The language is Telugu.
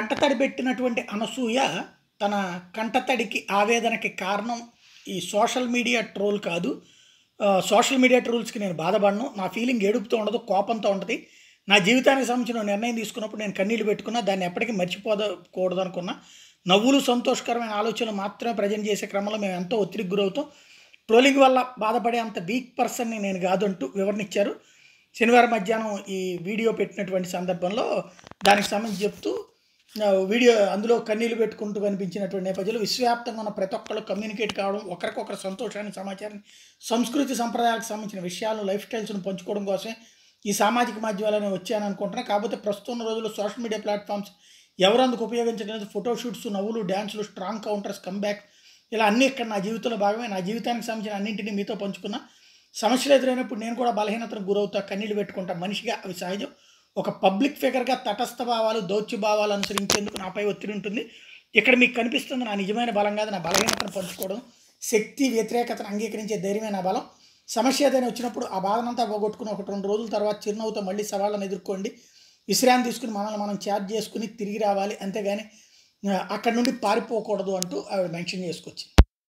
కంటతడి పెట్టినటువంటి అనసూయ తన కంటతడికి ఆవేదనకి కారణం ఈ సోషల్ మీడియా ట్రోల్ కాదు ఆ, సోషల్ మీడియా ట్రోల్స్కి నేను బాధపడను నా ఫీలింగ్ ఏడుపుతో ఉండదు కోపంతో ఉంటుంది నా జీవితానికి సంబంధించిన నిర్ణయం తీసుకున్నప్పుడు నేను కన్నీళ్ళు పెట్టుకున్నా దాన్ని ఎప్పటికీ మర్చిపోదకూడదు అనుకున్నా నవ్వులు సంతోషకరమైన ఆలోచనలు మాత్రమే ప్రజెంట్ చేసే క్రమంలో మేము ఎంతో ఒత్తిడికి గురవుతాం ట్రోలింగ్ వల్ల బాధపడే అంత వీక్ పర్సన్ని నేను కాదంటూ వివరణ ఇచ్చారు శనివారం మధ్యాహ్నం ఈ వీడియో పెట్టినటువంటి సందర్భంలో దానికి సంబంధించి చెప్తూ ఆ, వీడియో అందులో కన్నీళ్లు పెట్టుకుంటూ కనిపించినటువంటి నేపథ్యంలో విశ్వవ్యాప్తంగా ఉన్న ప్రతి ఒక్కళ్ళు కమ్యూనికేట్ కావడం ఒకరికొకరు సంతోషాన్ని సమాచారాన్ని సంస్కృతి సంప్రదాయాలకు సంబంధించిన విషయాలు లైఫ్ స్టైల్స్ను పంచుకోవడం కోసమే ఈ సామాజిక మాధ్యమాలను వచ్చాను అనుకుంటున్నా కాకపోతే ప్రస్తుతం ఉన్న రోజుల్లో సోషల్ మీడియా ప్లాట్ఫామ్స్ ఎవరు అందుకు ఉపయోగించలేదు ఫోటోషూట్స్ నవ్వులు డ్యాన్సులు స్ట్రాంగ్ కౌంటర్స్ కమ్బ్యాక్ ఇలా అన్నీ ఇక్కడ నా జీవితంలో భాగమే నా జీవితానికి సంబంధించిన అన్నింటినీ మీతో పంచుకున్నా సమస్యలు ఎదురైనప్పుడు నేను కూడా బలహీనతను గురవుతా కన్నీళ్ళు పెట్టుకుంటా మనిషిగా అవి సహజం ఒక పబ్లిక్ ఫిగర్గా తటస్థ భావాలు దౌత్య భావాలు అనుసరించేందుకు నాపై ఒత్తిడి ఉంటుంది ఇక్కడ మీకు కనిపిస్తుంది నా నిజమైన బలం కాదు నా బలహీనతను పంచుకోవడం శక్తి వ్యతిరేకతను అంగీకరించే ధైర్యమే నా బలం సమస్య ఏదైనా వచ్చినప్పుడు ఆ బాధనంతా పోగొట్టుకుని ఒక రెండు రోజుల తర్వాత చిరునవ్వుతో మళ్ళీ సవాళ్ళను ఎదుర్కోండి విశ్రాంతి తీసుకుని మనల్ని మనం ఛార్జ్ చేసుకుని తిరిగి రావాలి అంతేగాని ఆ, అక్కడ నుండి పారిపోకూడదు అంటూ ఆవిడ మెన్షన్ చేసుకొచ్చింది